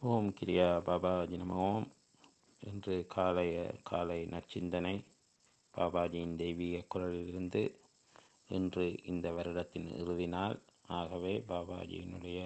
ஓம் கிரியா பாபாஜி நம ஓம் இன்று காலைய காலை நற்சிந்தனை பாபாஜியின் தெய்வீக குரலிலிருந்து இன்று இந்த வருடத்தின் இறுதி நாள் ஆகவே பாபாஜியினுடைய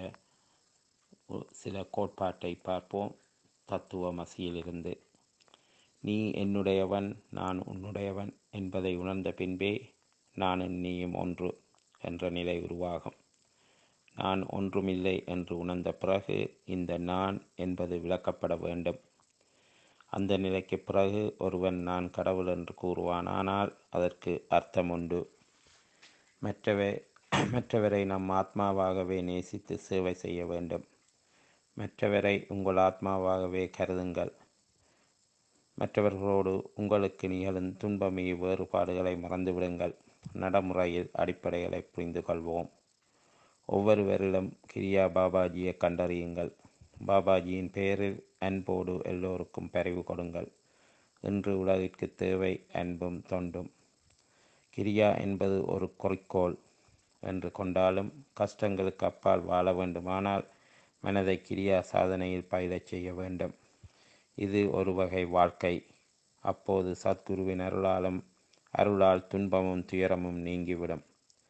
ஒ- சில கோட்பாட்டை பார்ப்போம் தத்துவ மசியிலிருந்து நீ என்னுடையவன் நான் உன்னுடையவன் என்பதை உணர்ந்த பின்பே நானும் நீயும் ஒன்று என்ற நிலை உருவாகும் நான் ஒன்றுமில்லை என்று உணர்ந்த பிறகு இந்த நான் என்பது விளக்கப்பட வேண்டும் அந்த நிலைக்கு பிறகு ஒருவன் நான் கடவுள் என்று கூறுவானானால் அதற்கு அர்த்தம் உண்டு மற்றவை மற்றவரை நம் ஆத்மாவாகவே நேசித்து சேவை செய்ய வேண்டும் மற்றவரை உங்கள் ஆத்மாவாகவே கருதுங்கள் மற்றவர்களோடு உங்களுக்கு நிகழும் துன்பமீ வேறுபாடுகளை மறந்துவிடுங்கள் நடைமுறையில் அடிப்படைகளை புரிந்து கொள்வோம் ஒவ்வொருவரிடம் கிரியா பாபாஜியை கண்டறியுங்கள் பாபாஜியின் பெயரில் அன்போடு எல்லோருக்கும் பரிவு கொடுங்கள் இன்று உலகிற்கு தேவை அன்பும் தொண்டும் கிரியா என்பது ஒரு குறிக்கோள் என்று கொண்டாலும் கஷ்டங்களுக்கு அப்பால் வாழ வேண்டுமானால் மனதை கிரியா சாதனையில் பயிலச் செய்ய வேண்டும் இது ஒரு வகை வாழ்க்கை அப்போது சத்குருவின் அருளாலும் அருளால் துன்பமும் துயரமும் நீங்கிவிடும்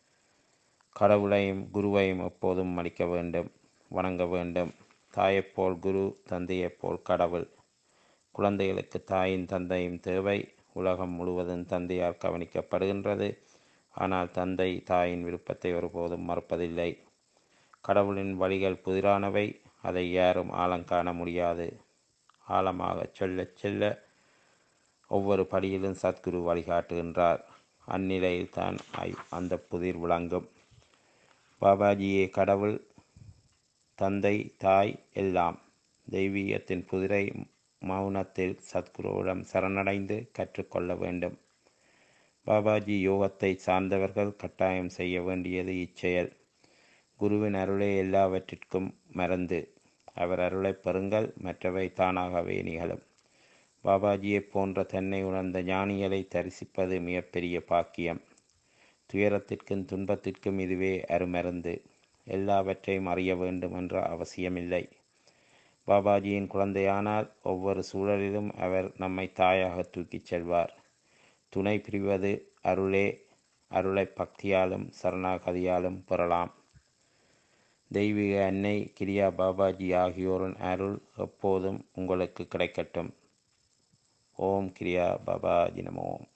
கடவுளையும் குருவையும் எப்போதும் மதிக்க வேண்டும் வணங்க வேண்டும் தாயைப்போல் குரு தந்தையைப் போல் கடவுள் குழந்தைகளுக்கு தாயின் தந்தையும் தேவை உலகம் முழுவதும் தந்தையால் கவனிக்கப்படுகின்றது ஆனால் தந்தை தாயின் விருப்பத்தை ஒருபோதும் மறுப்பதில்லை கடவுளின் வழிகள் புதிரானவை அதை யாரும் ஆழங்காண முடியாது ஆழமாக சொல்லச் செல்ல ஒவ்வொரு படியிலும் சத்குரு வழிகாட்டுகின்றார் அந்நிலையில் தான் அந்த புதிர் விளங்கும் பாபாஜியே கடவுள் தந்தை தாய் எல்லாம் தெய்வீகத்தின் புதிரை மௌனத்தில் சத்குருவிடம் சரணடைந்து கற்றுக்கொள்ள வேண்டும் பாபாஜி யோகத்தை சார்ந்தவர்கள் கட்டாயம் செய்ய வேண்டியது இச்செயல் குருவின் அருளே எல்லாவற்றிற்கும் மறந்து அவர் அருளைப் பெறுங்கள் மற்றவை தானாகவே நிகழும் பாபாஜியைப் போன்ற தன்னை உணர்ந்த ஞானிகளை தரிசிப்பது மிகப்பெரிய பாக்கியம் துயரத்திற்கும் துன்பத்திற்கும் இதுவே அருமருந்து எல்லாவற்றையும் அறிய வேண்டும் என்ற அவசியமில்லை பாபாஜியின் குழந்தையானால் ஒவ்வொரு சூழலிலும் அவர் நம்மை தாயாக தூக்கிச் செல்வார் துணை பிரிவது அருளே அருளை பக்தியாலும் சரணாகதியாலும் பெறலாம் தெய்வீக அன்னை கிரியா பாபாஜி ஆகியோரின் அருள் எப்போதும் உங்களுக்கு கிடைக்கட்டும் ஓம் கிரியா பாபாஜி நமோம்